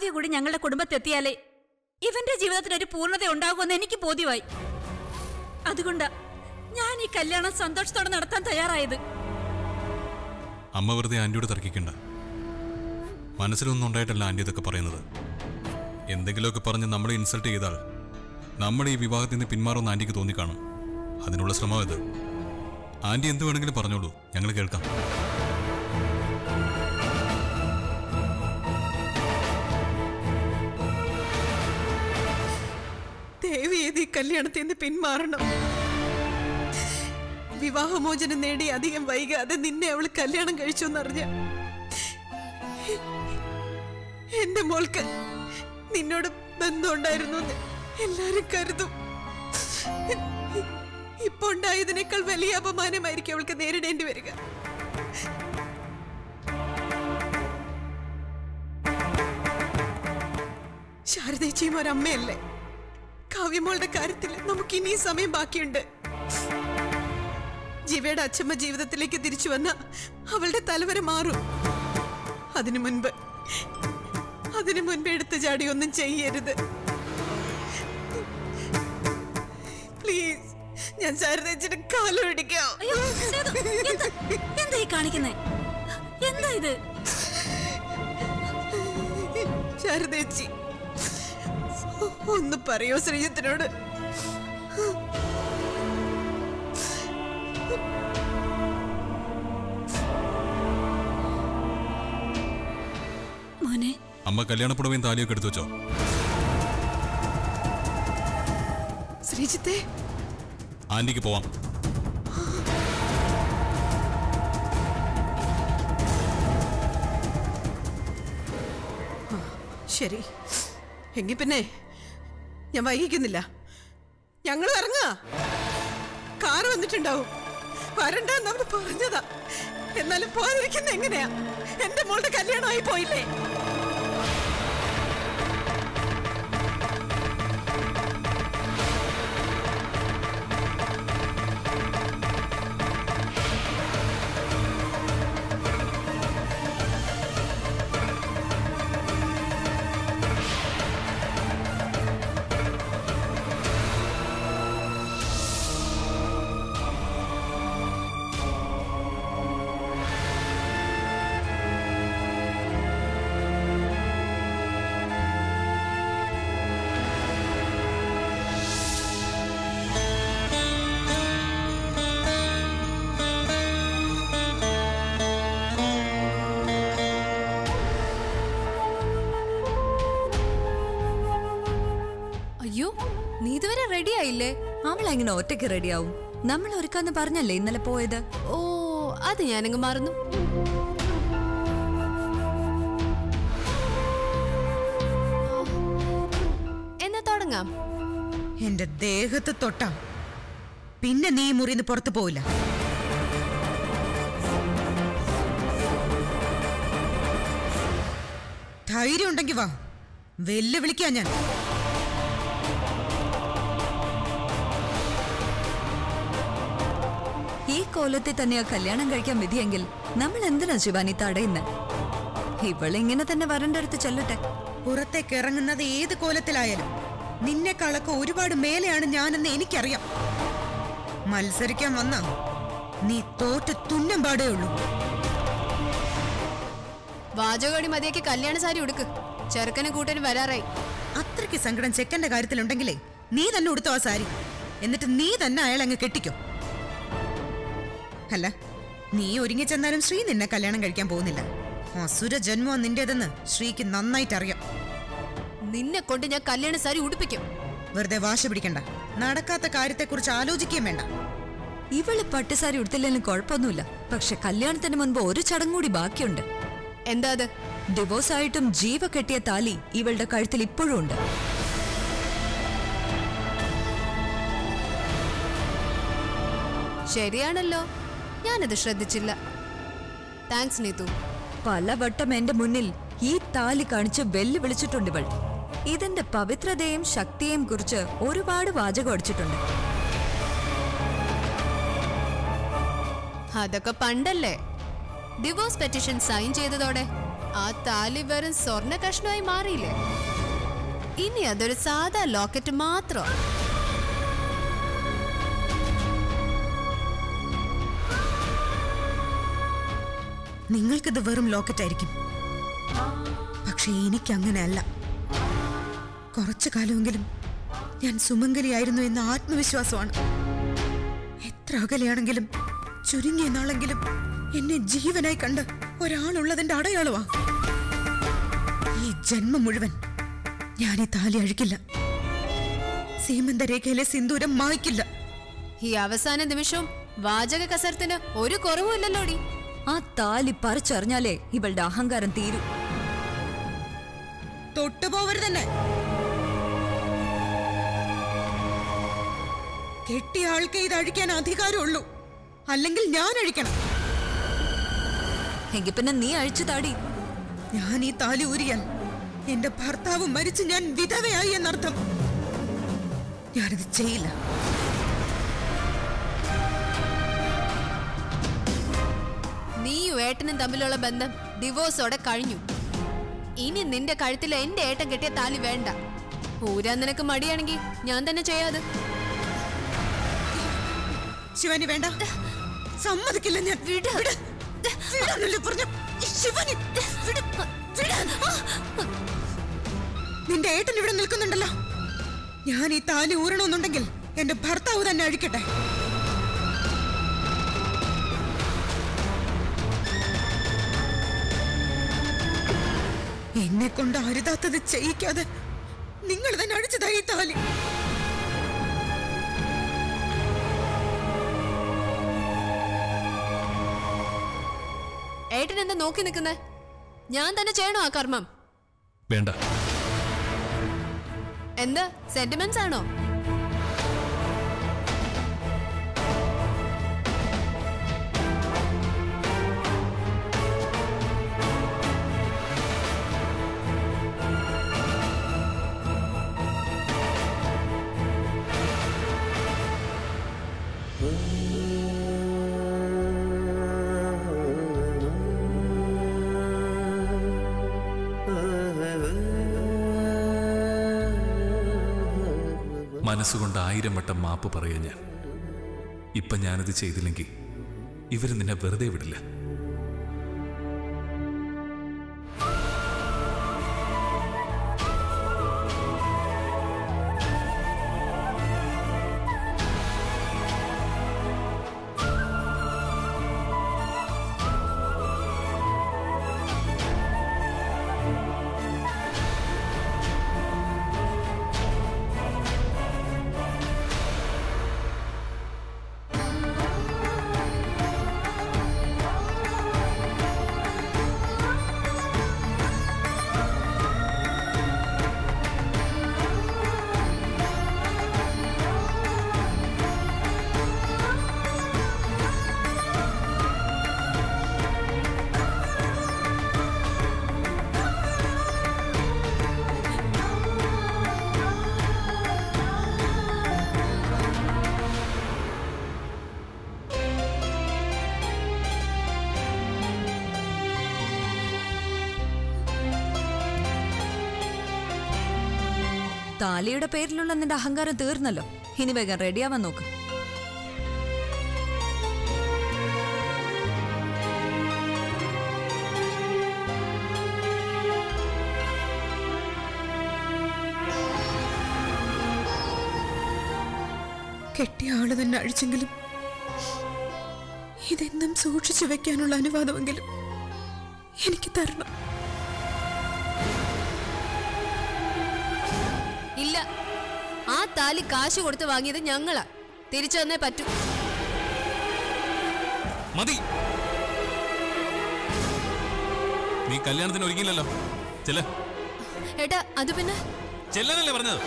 കൂടി ഞങ്ങളുടെ കുടുംബത്തെത്തിയാലേ ഇവന്റെ ജീവിതത്തിന് ഒരു പൂർണ്ണത ഉണ്ടാകുമെന്ന് എനിക്ക് ബോധ്യമായി അതുകൊണ്ടാ ഞാൻ ഈ കല്യാണം സന്തോഷത്തോടെ നടത്താൻ തയ്യാറായത് അമ്മ വെറുതെ ആന്റിയോട് തർക്കിക്കണ്ട മനസ്സിലൊന്നും ഉണ്ടായിട്ടല്ല ആന്റി ഇതൊക്കെ പറയുന്നത് എന്തെങ്കിലുമൊക്കെ പറഞ്ഞ് നമ്മളെ ഇൻസൾട്ട് ചെയ്താൽ നമ്മൾ ഈ വിവാഹത്തിൽ നിന്ന് പിന്മാറുമെന്ന് ആന്റിക്ക് തോന്നിക്കാണും അതിനുള്ള ശ്രമം ഇത് ആന്റി എന്ത് വേണമെങ്കിലും പറഞ്ഞോളൂ ഞങ്ങൾ കേൾക്കാം ദേവി ഏത് ഈ കല്യാണത്തിൽ നിന്ന് പിന്മാറണം വിവാഹമോചനം നേടി അധികം വൈകാതെ നിന്നെ അവൾ കല്യാണം കഴിച്ചു എന്നറിഞ്ഞ എന്റെ മോൾക്ക് നിന്നോട് ബന്ധമുണ്ടായിരുന്നു എന്ന് എല്ലാരും കരുതും ഇപ്പൊ ഉണ്ടായതിനേക്കാൾ വലിയ അപമാനമായിരിക്കും അവൾക്ക് നേരിടേണ്ടി വരിക ശാരദേച്ചിയും ഒരമ്മയല്ലേ കാവ്യമോളുടെ കാര്യത്തിൽ നമുക്ക് ഇനിയും സമയം ബാക്കിയുണ്ട് ജീവയുടെ അച്ഛമ്മ ജീവിതത്തിലേക്ക് തിരിച്ചു വന്ന അവളുടെ തലവര മാറും അതിനു മുൻപ് അതിനു മുൻപ് എടുത്തു ചാടി ഒന്നും ചെയ്യരുത് പ്ലീസ് ഞാൻ ശാരദേച്ചിയുടെ കാലം പിടിക്കാം അയ്യോ സേതു, എന്താ എന്താ ഈ കാണിക്കുന്നേ എന്താ ഇത് ശാരദേച്ചി ഒന്ന് പറയോ ശ്രീജിത്തിനോട് മോനെ അമ്മ കല്യാണപ്പുടവയും താലിയൊക്കെ എടുത്തു വെച്ചോ ശ്രീജിത്തെ ആന്റിക്ക് പോവാം ശരി എങ്കിൽ പിന്നെ ഞാൻ വൈകിക്കുന്നില്ല ഞങ്ങൾ ഇറങ്ങാ കാറ് വന്നിട്ടുണ്ടാവും വരണ്ടെന്ന് അവര് പറഞ്ഞതാ എന്നാലും പോകാതിരിക്കുന്ന എങ്ങനെയാ എന്റെ മോളുടെ കല്യാണമായി പോയില്ലേ അയ്യോ നീ ഇതുവരെ റെഡി ആയില്ലേ അവൾ എങ്ങനെ ഒറ്റയ്ക്ക് റെഡിയാവും നമ്മൾ ഒരുക്കാന്ന് പറഞ്ഞല്ലേ ഇന്നലെ പോയത് ഓ അത് ഞാനങ്ങ് മറന്നു എന്നാ തുടങ്ങാം എന്റെ ദേഹത്ത് തൊട്ടാ പിന്നെ നീ ഈ മുറിന്ന് പുറത്തു പോവില്ല ധൈര്യം ഉണ്ടെങ്കി വാ വെല്ലുവിളിക്കാൻ ഞാൻ ഈ കോലത്തിൽ തന്നെയാ കല്യാണം കഴിക്കാൻ വിധിയെങ്കിൽ നമ്മൾ എന്തിനാ ശിവാനി തടയുന്നത് ഇവളിങ്ങനെ തന്നെ വരണ്ടടുത്ത് ചെല്ലട്ടെ പുറത്തേക്ക് ഇറങ്ങുന്നത് ഏത് കോലത്തിലായാലും നിന്നെക്കാളൊക്കെ ഒരുപാട് മേലെയാണ് ഞാനെന്ന് എനിക്കറിയാം മത്സരിക്കാൻ വന്ന നീ തോറ്റ് തുന്നം പാടേ ഉള്ളൂ വാചകോടി മതിയാക്കി കല്യാണ സാരി ഉടുക്ക് ചെറുക്കന് കൂട്ടന് വരാറായി അത്രയ്ക്ക് സങ്കടം ചെക്കന്റെ കാര്യത്തിലുണ്ടെങ്കിലേ നീ തന്നെ ഉടുത്തോ ആ സാരി എന്നിട്ട് നീ തന്നെ അയാൾ അങ്ങ് കെട്ടിക്കോ അല്ല നീ ഒരുങ്ങി ചെന്നാലും ശ്രീ നിന്നെ കല്യാണം കഴിക്കാൻ പോകുന്നില്ല അസുര ജന്മോ നിന്റേതെന്ന് ശ്രീക്ക് നന്നായിട്ട് അറിയാം നിന്നെ കൊണ്ട് ഞാൻ കല്യാണ സാരി ഉടുപ്പിക്കും വെറുതെ വാശ പിടിക്കണ്ട നടക്കാത്ത കാര്യത്തെക്കുറിച്ച് ആലോചിക്കുകയും വേണ്ട ഇവള് പട്ടുസാരി ഉടുത്തില്ലെങ്കിലും കുഴപ്പമൊന്നുമില്ല പക്ഷെ കല്യാണത്തിന് മുൻപ് ഒരു ചടങ്ങ് കൂടി ബാക്കിയുണ്ട് എന്താ അത് ഡിവോഴ്സ് ആയിട്ടും ജീവ കെട്ടിയ താലി ഇവളുടെ കഴുത്തിൽ ഇപ്പോഴും ഉണ്ട് ശരിയാണല്ലോ ഞാനത് ശ്രദ്ധിച്ചില്ല താങ്ക്സ് നീതു പലവട്ടം എന്റെ മുന്നിൽ ഈ താലി കാണിച്ച് വെല്ലുവിളിച്ചിട്ടുണ്ട് ഇവൾ ഇതിന്റെ പവിത്രതയും ശക്തിയെയും കുറിച്ച് ഒരുപാട് വാചകം അടിച്ചിട്ടുണ്ട് അതൊക്കെ പണ്ടല്ലേ ഡിവോഴ്സ് പെറ്റിഷൻ സൈൻ ചെയ്തതോടെ ആ താലി വെറും സ്വർണ്ണ കഷ്ണമായി മാറിയില്ലേ ഇനി അതൊരു സാധാ ലോക്കറ്റ് മാത്രം നിങ്ങൾക്കിത് വെറും ലോക്കറ്റ് ആയിരിക്കും പക്ഷേ എനിക്ക് അങ്ങനെയല്ല കുറച്ചു കാലമെങ്കിലും ഞാൻ സുമംഗലിയായിരുന്നു എന്ന ആത്മവിശ്വാസമാണ് എത്ര അകലെയാണെങ്കിലും ചുരുങ്ങിയ നാളെങ്കിലും എന്നെ ജീവനായി കണ്ട് ഒരാളുള്ളതിന്റെ അടയാളമാ ഈ ജന്മം മുഴുവൻ ഞാൻ ഈ താലി അഴിക്കില്ല സീമന്തരേഖയിലെ സിന്ദൂരം മായ്ക്കില്ല ഈ അവസാന നിമിഷവും വാചക കസരത്തിന് ഒരു കുറവുമില്ലല്ലോടി ആ താലി പറിച്ചറിഞ്ഞാലേ ഇവളുടെ അഹങ്കാരം തീരൂ തൊട്ടുപോവരുത് തന്നെ കെട്ടിയ ആൾക്ക് ഇത് അഴിക്കാൻ അധികാരമുള്ളൂ അല്ലെങ്കിൽ ഞാൻ അഴിക്കണം എങ്കിൽ പിന്നെ നീ അഴിച്ചു താടി ഞാൻ ഈ താലി ഊരിയാൽ എന്റെ ഭർത്താവ് മരിച്ച് ഞാൻ വിധവയായി എന്നർത്ഥം ഞാനിത് ചെയ്യില്ല നീയും ഏട്ടനും തമ്മിലുള്ള ബന്ധം ഡിവോഴ്സോടെ കഴിഞ്ഞു ഇനി നിന്റെ കഴുത്തിൽ എന്റെ ഏട്ടൻ കെട്ടിയ താലി വേണ്ട ഊരാൻ നിനക്ക് മടിയാണെങ്കിൽ ഞാൻ തന്നെ ചെയ്യാതെ ശിവാനി വേണ്ട സമ്മതിക്കില്ല ഞാൻ വിട്. വിട്. വിടാനല്ലേ പറഞ്ഞ ശിവാനി വിട്. വിട്. നിന്റെ ഏട്ടൻ ഇവിടെ നിൽക്കുന്നുണ്ടല്ലോ ഞാൻ ഈ താലി ഊരണമെന്നുണ്ടെങ്കിൽ എന്റെ ഭർത്താവ് തന്നെ അഴിക്കട്ടെ എന്നെ കൊണ്ട് അരുതാത്തത് ചെയ്യിക്കാതെ നിങ്ങൾ തന്നെ അഴിച്ചതായി ഈ താലി ഏട്ടൻ എന്താ നോക്കി നിൽക്കുന്നേ ഞാൻ തന്നെ ചെയ്യണോ ആ കർമ്മം വേണ്ട എന്താ സെന്റിമെന്റ്സ് ആണോ മനസ്സുകൊണ്ട് ആയിരം വട്ടം മാപ്പ് പറയാ ഞാൻ ഇപ്പൊ ഞാനത് ചെയ്തില്ലെങ്കിൽ ഇവര് നിന്നെ വെറുതെ വിടില്ല താലിയുടെ പേരിലുള്ള നിന്റെ അഹങ്കാരം തീർന്നല്ലോ ഇനി വേഗം റെഡിയാവാൻ നോക്ക് കെട്ടിയ ആള് തന്നെ അഴിച്ചെങ്കിലും ഇതെന്നും സൂക്ഷിച്ചു വെക്കാനുള്ള അനുവാദമെങ്കിലും എനിക്ക് തരണം ഇല്ല ആ താലി കാശ് കൊടുത്ത് വാങ്ങിയത് ഞങ്ങളാ തിരിച്ചു തന്നേ പറ്റൂ മതി നീ കല്യാണത്തിന് ഒരുങ്ങിയില്ലല്ലോ ചെല്ല ഏട്ടാ അത് പിന്നെ ചെല്ലാനല്ലേ പറഞ്ഞത്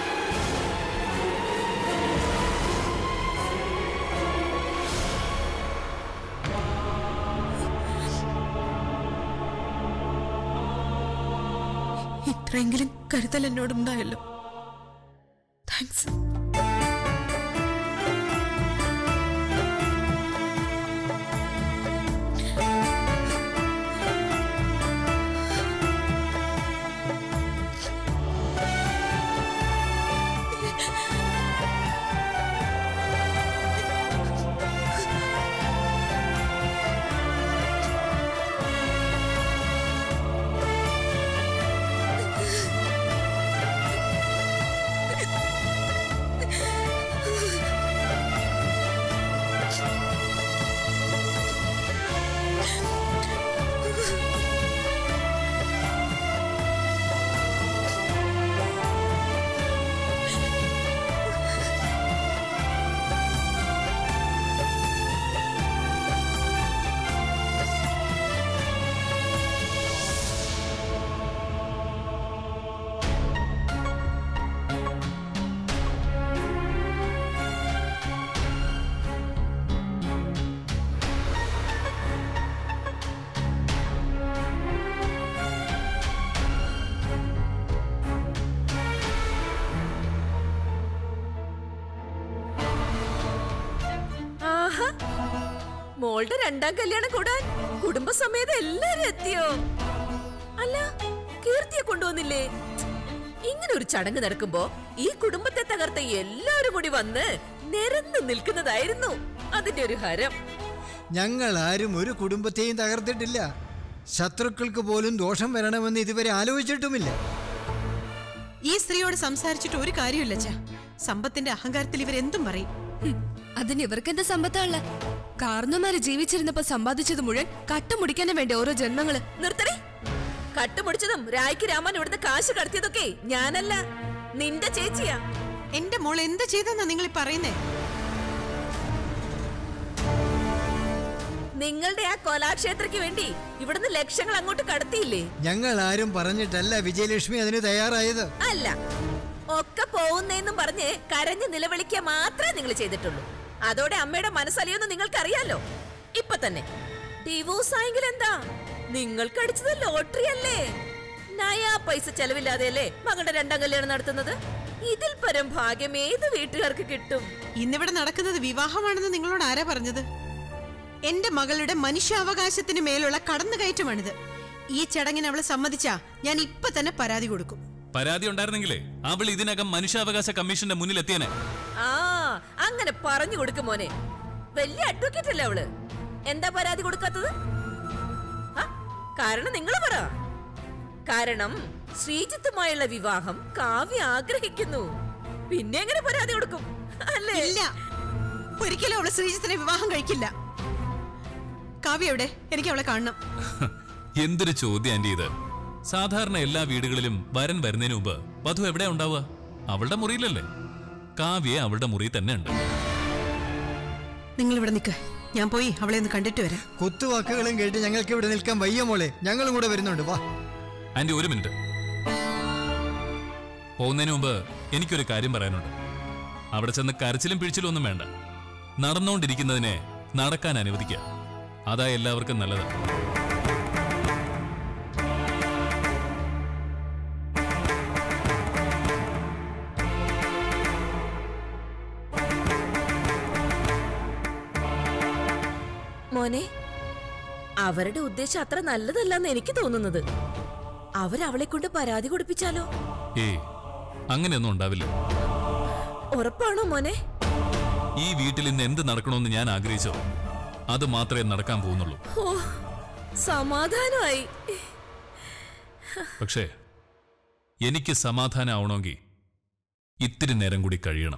ഇത്രയെങ്കിലും കരുതൽ എന്നോടുണ്ടായല്ലോ താങ്ക്സ് മോളുടെ രണ്ടാം കല്യാണം കൂടാൻ കുടുംബസമേതം എല്ലാരും എത്തിയോ അല്ല കീർത്തിയെ കൊണ്ടുവന്നില്ലേ ഇങ്ങനെ ഒരു ചടങ്ങ് നടക്കുമ്പോ ഈ കുടുംബത്തെ തകർത്ത എല്ലാവരും കൂടി വന്ന് നിരന്നു നിൽക്കുന്നതായിരുന്നു അതിന്റെ ഒരു ഹരം ഞങ്ങൾ ആരും ഒരു കുടുംബത്തെയും തകർത്തിട്ടില്ല ശത്രുക്കൾക്ക് പോലും ദോഷം വരണമെന്ന് ഇതുവരെ ആലോചിച്ചിട്ടുമില്ല ഈ സ്ത്രീയോട് സംസാരിച്ചിട്ട് ഒരു കാര്യമില്ല അച്ഛാ സമ്പത്തിന്റെ അഹങ്കാരത്തിൽ ഇവരെന്തും പറയും അതിന് ഇവർക്ക് എന്താ സമ്പത്താള് കാരണന്മാര് ജീവിച്ചിരുന്നപ്പോ സമ്പാദിച്ചത് മുഴുവൻ കട്ടുമുടിക്കാനും വേണ്ടി ഓരോ ജന്മങ്ങള് നിർത്തണേ കട്ടുമുടിച്ചതും രായ്ക്ക് രാമൻ ഇവിടുന്ന് കാശ് കടത്തിയതൊക്കെ ഞാനല്ല നിന്റെ ചേച്ചിയാ എന്റെ മോൾ എന്ത് ചെയ്തെന്നാ നിങ്ങൾ ഈ പറയുന്നേ നിങ്ങളുടെ ആ കൊലാക്ഷേത്രയ്ക്ക് വേണ്ടി ഇവിടുന്ന് ലക്ഷങ്ങൾ അങ്ങോട്ട് കടത്തിയില്ലേ ഞങ്ങൾ ആരും പറഞ്ഞിട്ടല്ല വിജയലക്ഷ്മി അതിന് തയ്യാറായത് അല്ല ഒക്കെ പോകുന്നേന്നും പറഞ്ഞ് കരഞ്ഞ് നിലവിളിക്കുക മാത്രമേ നിങ്ങൾ ചെയ്തിട്ടുള്ളൂ അതോടെ അമ്മയുടെ മനസ്സലിയൊന്ന് നിങ്ങൾക്കറിയാലോ ഇപ്പൊ തന്നെ ഡിവോഴ്സ് ആയെങ്കിൽ എന്താ നിങ്ങൾക്ക് അടിച്ചത് ലോട്ടറി അല്ലേ നയാ പൈസ ചെലവില്ലാതെയല്ലേ മകളുടെ രണ്ടാം കല്യാണം നടത്തുന്നത് ഇതിൽ പരം ഭാഗ്യം ഏത് വീട്ടുകാർക്ക് കിട്ടും ഇന്നിവിടെ നടക്കുന്നത് വിവാഹമാണെന്ന് നിങ്ങളോട് ആരാ പറഞ്ഞത് എന്റെ മകളുടെ മനുഷ്യാവകാശത്തിന് മേലുള്ള കടന്നുകയറ്റമാണിത് ഈ ചടങ്ങിന് അവള് സമ്മതിച്ചാ ഞാൻ ഇപ്പൊ തന്നെ പരാതി കൊടുക്കും പരാതി ഉണ്ടായിരുന്നെങ്കിലേ അവൾ ഇതിനകം മനുഷ്യാവകാശ കമ്മീഷന്റെ മുന്നിൽ എത്തിയനെ ആ അങ്ങനെ പറഞ്ഞു കൊടുക്കും മോനെ വലിയ അഡ്വക്കേറ്റ് അല്ലേ അവള് എന്താ പരാതി കൊടുക്കാത്തത് ആ, കാരണം നിങ്ങൾ പറ കാരണം ശ്രീജിത്തുമായുള്ള വിവാഹം കാവ്യ ആഗ്രഹിക്കുന്നു പിന്നെ എങ്ങനെ പരാതി കൊടുക്കും അല്ലേ ഇല്ല ഒരിക്കലും അവള് ശ്രീജിത്തിനെ വിവാഹം കഴിക്കില്ല കാവ്യ എവിടെ എനിക്ക് അവളെ കാണണം എന്തൊരു ചോദ്യം ആന്റി ഇത് സാധാരണ എല്ലാ വീടുകളിലും വരൻ വരുന്നതിന് മുമ്പ് വധു എവിടെ ഉണ്ടാവുക അവളുടെ മുറിയിലല്ലേ കാവ്യ അവളുടെ മുറിയിൽ തന്നെ ഉണ്ട് നിങ്ങൾ ഇവിടെ നിൽക്ക് ഞാൻ പോയി അവളെ ഒന്ന് കണ്ടിട്ട് വരാം കുത്തുവാക്കുകളും കേട്ട് ഞങ്ങൾക്ക് ഇവിടെ നിൽക്കാൻ വയ്യ മോളെ ഞങ്ങളും കൂടെ വരുന്നുണ്ട് വാ ആന്റി ഒരു മിനിറ്റ് പോകുന്നതിന് മുമ്പ് എനിക്കൊരു കാര്യം പറയാനുണ്ട് അവിടെ ചെന്ന് കരച്ചിലും പിഴിച്ചിലും ഒന്നും വേണ്ട നടന്നുകൊണ്ടിരിക്കുന്നതിനെ നടക്കാൻ അനുവദിക്കുക അതാ എല്ലാവർക്കും നല്ലത് മോനെ അവരുടെ ഉദ്ദേശം അത്ര നല്ലതല്ലെന്ന് എനിക്ക് തോന്നുന്നത് അവരവളെ കൊണ്ട് പരാതി കൊടുപ്പിച്ചാലോ ഏയ് അങ്ങനെയൊന്നും ഉണ്ടാവില്ല ഉറപ്പാണോ മോനെ ഈ വീട്ടിൽ ഇന്ന് എന്ത് നടക്കണമെന്ന് ഞാൻ ആഗ്രഹിച്ചോ അത് മാത്രമേ നടക്കാൻ പോകുന്നുള്ളൂ ഓ സമാധാനമായി പക്ഷേ എനിക്ക് സമാധാനമാവണമെങ്കിൽ ഇത്തിരി നേരം കൂടി കഴിയണം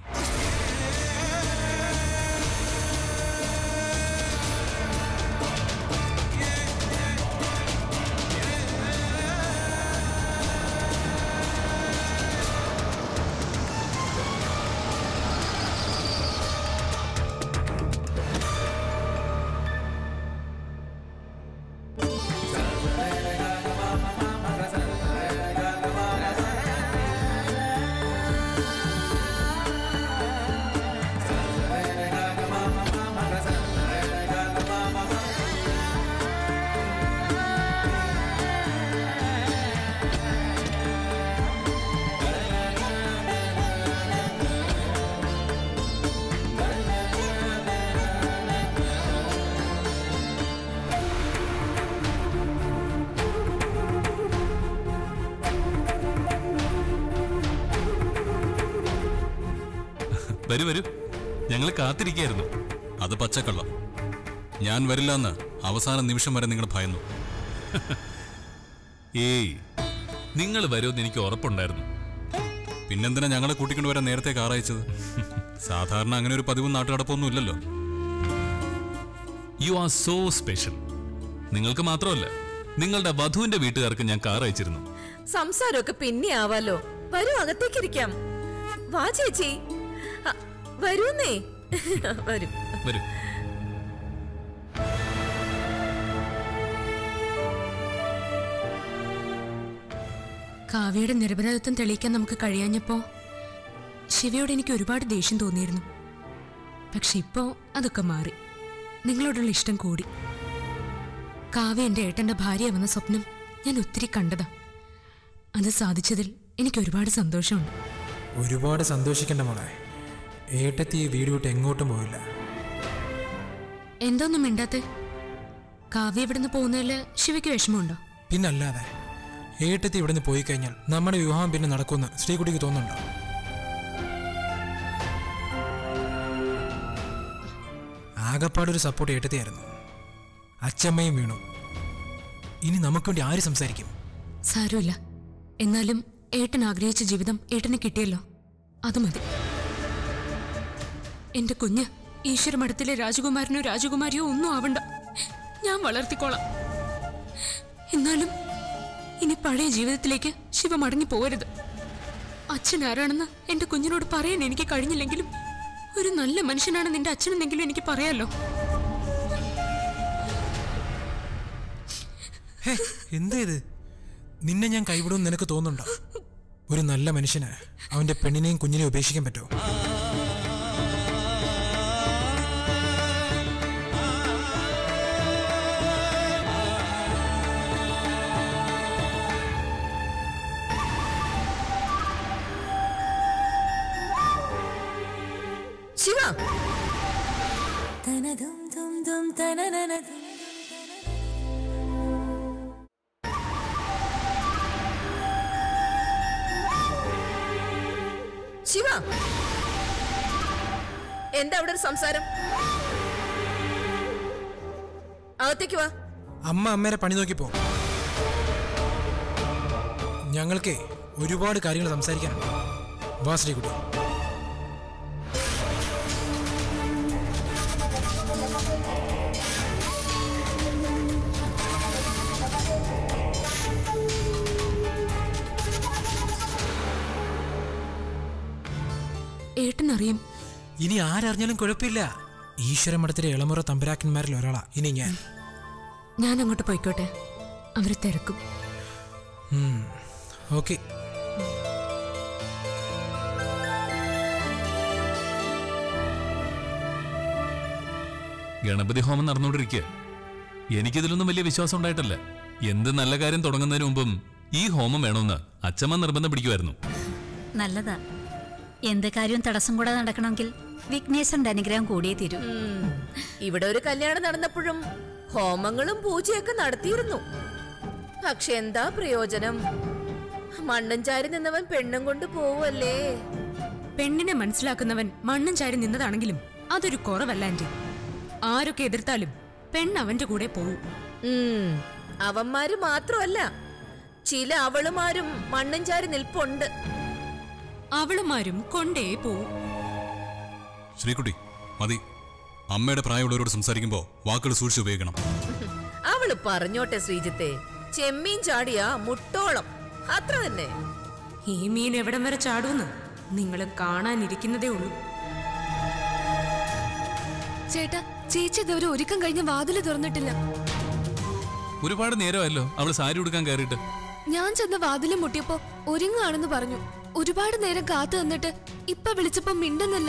വരൂ വരൂ ഞങ്ങൾ കാത്തിരിക്കായിരുന്നു അത് പച്ചക്കള്ളം ഞാൻ വരില്ലെന്ന് അവസാന നിമിഷം വരെ നിങ്ങൾ ഭയന്നു ഏയ് നിങ്ങൾ വരുമെന്ന് എനിക്ക് ഉറപ്പുണ്ടായിരുന്നു പിന്നെന്തിനാ ഞങ്ങളെ കൂട്ടിക്കൊണ്ട് വരാൻ നേരത്തെ കാർ അയച്ചത് സാധാരണ അങ്ങനെ ഒരു പതിവും നാട്ടുകടപ്പൊന്നും ഇല്ലല്ലോ യു ആർ സോ സ്പെഷ്യൽ നിങ്ങൾക്ക് മാത്രമല്ല നിങ്ങളുടെ വധുവിന്റെ വീട്ടുകാർക്ക് ഞാൻ കാർ അയച്ചിരുന്നു സംസാരമൊക്കെ പിന്നെ ആവാലോ വരൂ അകത്തേക്കിരിക്കാം വാ ചേച്ചി അ, വരൂന്നേ വരൂ വരൂ കാവ്യയുടെ നിരപരാധിത്വം തെളിയിക്കാൻ നമുക്ക് കഴിയാഞ്ഞപ്പോ ശിവയോട് എനിക്ക് ഒരുപാട് ദേഷ്യം തോന്നിയിരുന്നു പക്ഷെ ഇപ്പോ അതൊക്കെ മാറി നിങ്ങളോടുള്ള ഇഷ്ടം കൂടി കാവ്യ എൻ്റെ ഏട്ടൻ്റെ ഭാര്യയാവുന്ന സ്വപ്നം ഞാൻ ഒത്തിരി കണ്ടതാ അത് സാധിച്ചതിൽ എനിക്ക് ഒരുപാട് സന്തോഷമുണ്ട് ഒരുപാട് സന്തോഷിക്കേണ്ട മോളെ ഏട്ടത്തി ഈ വീട് വിട്ട് എങ്ങോട്ടും പോയില്ല എന്തോന്നും മിണ്ടാത്തെ കാവ്യ ഇവിടുന്ന് പോകുന്നതില് ശിവയ്ക്ക് വിഷമമുണ്ടോ പിന്നല്ലാതെ ഏട്ടത്തി ഇവിടുന്ന് പോയി കഴിഞ്ഞാൽ നമ്മുടെ വിവാഹം പിന്നെ നടക്കുമെന്ന് ശ്രീകുട്ടിക്ക് തോന്നുന്നുണ്ടോ ആകപ്പാടൊരു സപ്പോർട്ട് ഏട്ടത്തിയായിരുന്നു അച്ചമ്മയും വീണു ഇനി നമുക്ക് വേണ്ടി ആര് സംസാരിക്കും സാരമില്ല എന്നാലും ഏട്ടൻ ആഗ്രഹിച്ച ജീവിതം ഏട്ടന് കിട്ടിയല്ലോ അത് മതി എന്റെ കുഞ്ഞ് ഈശ്വര മഠത്തിലെ രാജകുമാരനോ രാജകുമാരിയോ ഒന്നും ആവണ്ട ഞാൻ വളർത്തിക്കോളാം എന്നാലും ഇനി പഴയ ജീവിതത്തിലേക്ക് ശിവ മടങ്ങി പോകരുത് അച്ഛൻ ആരാണെന്ന് എന്റെ കുഞ്ഞിനോട് പറയാൻ എനിക്ക് കഴിഞ്ഞില്ലെങ്കിലും ഒരു നല്ല മനുഷ്യനാണ് നിന്റെ അച്ഛനെന്നെങ്കിലും എനിക്ക് പറയാലോ ഹേ എന്താ ഇത് നിന്നെ ഞാൻ കൈവിടുമെന്ന് നിനക്ക് തോന്നുന്നുണ്ടോ ഒരു നല്ല മനുഷ്യന് അവന്റെ പെണ്ണിനെയും കുഞ്ഞിനെയും ഉപേക്ഷിക്കാൻ പറ്റുമോ ശിവ ശിവ എന്താ അവിടെ ഒരു സംസാരം അകത്തേക്ക് വാ അമ്മ അമ്മേരെ പണി നോക്കി പോ ഞങ്ങൾക്ക് ഒരുപാട് കാര്യങ്ങൾ സംസാരിക്കാനുണ്ട് വാ ശ്രീകുട്ടി ഏട്ടനറിയും ഇനി ആരറിഞ്ഞാലും കുഴപ്പമില്ല ഈശ്വര മഠത്തിലെ ഇളമുറ തമ്പുരാക്കന്മാരിൽ ഒരാളാ ഇനി ഞാൻ ഞാൻ അങ്ങോട്ട് പോയിക്കോട്ടെ അവര് തിരക്കും ഓക്കെ ഗണപതി ഹോമം നടന്നുകൊണ്ടിരിക്കുക എനിക്കിതിലൊന്നും വലിയ വിശ്വാസം ഉണ്ടായിട്ടല്ല എന്ത് നല്ല കാര്യം തുടങ്ങുന്നതിന് മുമ്പും ഈ ഹോമം വേണമെന്ന് അച്ഛമ്മ നിർബന്ധം പിടിക്കുമായിരുന്നു നല്ലതാ എന്ത് കാര്യവും തടസ്സം കൂടാതെ നടക്കണമെങ്കിൽ വിഘ്നേശ്വരന്റെ അനുഗ്രഹം കൂടിയേ തീരൂ ഉം. ഇവിടെ ഒരു കല്യാണം നടന്നപ്പോഴും ഹോമങ്ങളും പൂജയൊക്കെ നടത്തിയിരുന്നു പക്ഷെ എന്താ പ്രയോജനം മണ്ണും ചാരി നിന്നവൻ പെണ്ണും കൊണ്ട് പോവല്ലേ പെണ്ണിനെ മനസ്സിലാക്കുന്നവൻ മണ്ണും ചാരി നിന്നതാണെങ്കിലും അതൊരു കുറവല്ല ആന്റി ആരൊക്കെ എതിർത്താലും പെണ്ണ് അവന്റെ കൂടെ പോവും ഉം. അവന്മാര് മാത്രമല്ല ചില അവളുമാരും മണ്ണും ചാരി നിൽപ്പുണ്ട് അവളുമാരും കൊണ്ടേ പോവും ശ്രീകുട്ടി മതി അമ്മയുടെ പ്രായമുള്ളവരോട് സംസാരിക്കുമ്പോൾ വാക്കുകൾ സൂക്ഷിച്ച് ഉപയോഗിക്കണം അവള് പറഞ്ഞോട്ടെ ശ്രീജിത്തെ ചെമ്മീൻ ചാടിയ മുട്ടോളം അത്ര തന്നെ ഈ മീൻ എവിടം വരെ ചാടുമെന്ന് നിങ്ങൾ കാണാനിരിക്കുന്നതേ ഉള്ളൂ ചേട്ടാ ചേച്ചി ഇതുവരെ ഒരുക്കം കഴിഞ്ഞ വാതില് തുറന്നിട്ടില്ല ഒരുപാട് നേരമല്ലോ അവൾ സാരി ഉടുക്കാൻ കയറിയിട്ട് ഞാൻ ചെന്ന് വാതില് മുട്ടിയപ്പോ ഒരുങ്ങാണെന്ന് പറഞ്ഞു ഒരുപാട് നേരം കാത്തു നിന്നിട്ട് ഇപ്പൊ വിളിച്ചപ്പോ മിണ്ടുന്നില്ല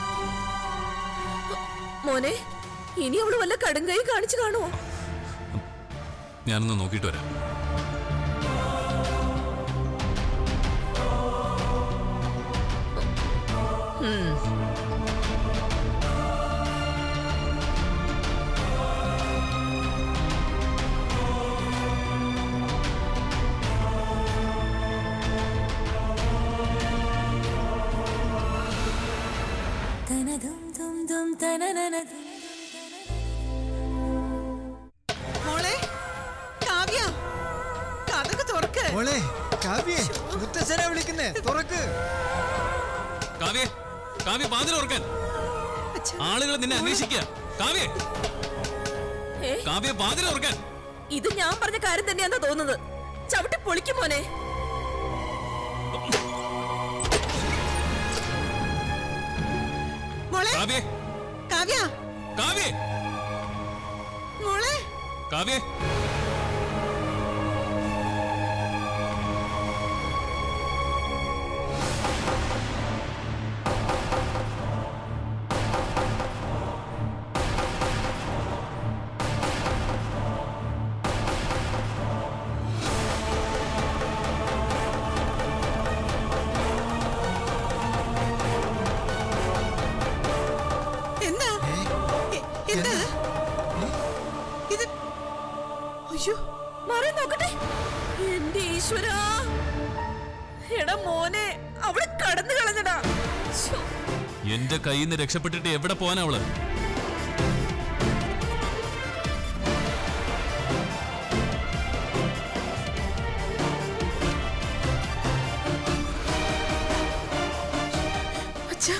മോനെ ഇനി അവള് വല്ല കടുങ്കൈ കാണിച്ചു കാണുമോ ഞാനൊന്ന് നോക്കിയിട്ട് വരാം മോളെ കാവ്യ കഥക്ക് തുറക്ക് മോളെ കാവ്യേ മുത്തച്ഛനാ വിളിക്കുന്നേ തുറക്ക് കാവ്യ കാവ്യ വാതിൽ ഓർക്കാൻ അച്ഛാ. ആളുകൾ നിന്നെ അന്വേഷിക്കുക കാവ്യ ഏ? കാവ്യ വാതിൽ ഓർക്കാൻ ഇത് ഞാൻ പറഞ്ഞ കാര്യം തന്നെയാന്നാ തോന്നുന്നത് ചവിട്ടി പൊളിക്കും മോനെ മോളെ കാവ്യ കാവ്യ കാവ്യ മോളെ കാവ്യ എന്താ ഏ? എ- എന്താ എന്താ? അയ്യോ മാറി നോക്കട്ടെ എന്റെ ഈശ്വരാ എടാ മോനെ അവള് കടന്നു കളഞ്ഞടാ ശ്ശോ. എന്റെ കയ്യിൽ നിന്ന് രക്ഷപ്പെട്ടിട്ട് എവിടെ പോവാനാ അവള് അച്ഛാ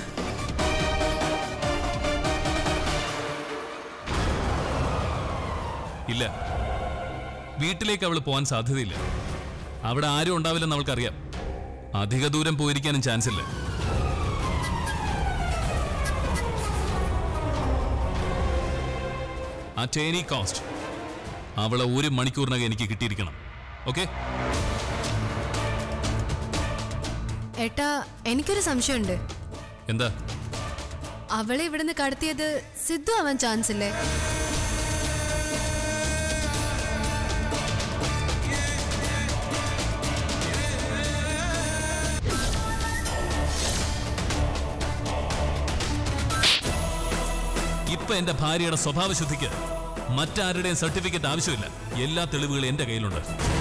ഇല്ല വീട്ടിലേക്ക് അവൾ പോകാൻ സാധ്യതയില്ല അവിടെ ആരും ഉണ്ടാവില്ലെന്ന് അവൾക്കറിയാം അധിക ദൂരം പോയിരിക്കാനും ചാൻസ് ഇല്ല അറ്റ് എനി കോസ്റ്റ് അവളെ ഒരു മണിക്കൂറിനകം എനിക്ക് കിട്ടിയിരിക്കണം ഓക്കെ ഏട്ടാ എനിക്കൊരു സംശയമുണ്ട് എന്താ അവളെ ഇവിടുന്ന് കടത്തിയത് സിദ്ധു ആവാൻ ചാൻസ് ഇല്ലേ ഇപ്പൊ എന്റെ ഭാര്യയുടെ സ്വഭാവശുദ്ധിക്ക് മറ്റാരുടെയും സർട്ടിഫിക്കറ്റ് ആവശ്യമില്ല എല്ലാ തെളിവുകളും എന്റെ കയ്യിലുണ്ട്